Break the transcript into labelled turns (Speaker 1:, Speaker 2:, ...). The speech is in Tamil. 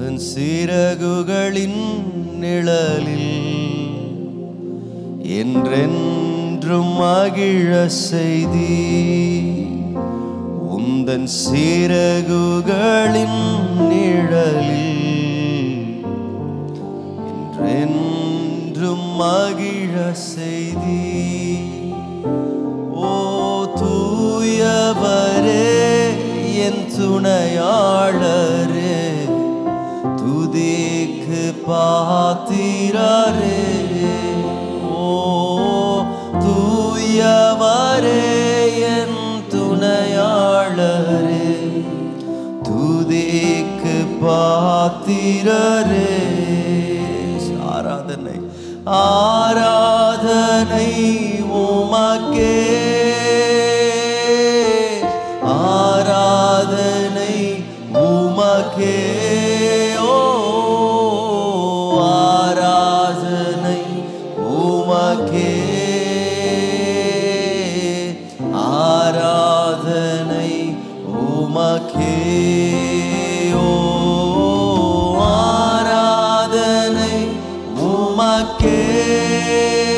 Speaker 1: உந்தன் சிறகுகளின் நிழலில் என்றென்றும் மகிழ செய்தி உந்தன் சிறகுகளின் நிழலில் என்றென்றும் மகிழ செய்தி ஓ தூயவரே என் துணையாளரே துதிக்கு பாத்திரரே ஓ தூயவரே என் துணையாளரே துதிக்கு பாத்திரரே ஆராதனை ஆராதனை உமக்கே ஆராதனை உமக்கே ஓ ஆராதனை உமக்கே ஆராதனை உமக்கே ஓ ஆராதனை உமக்கே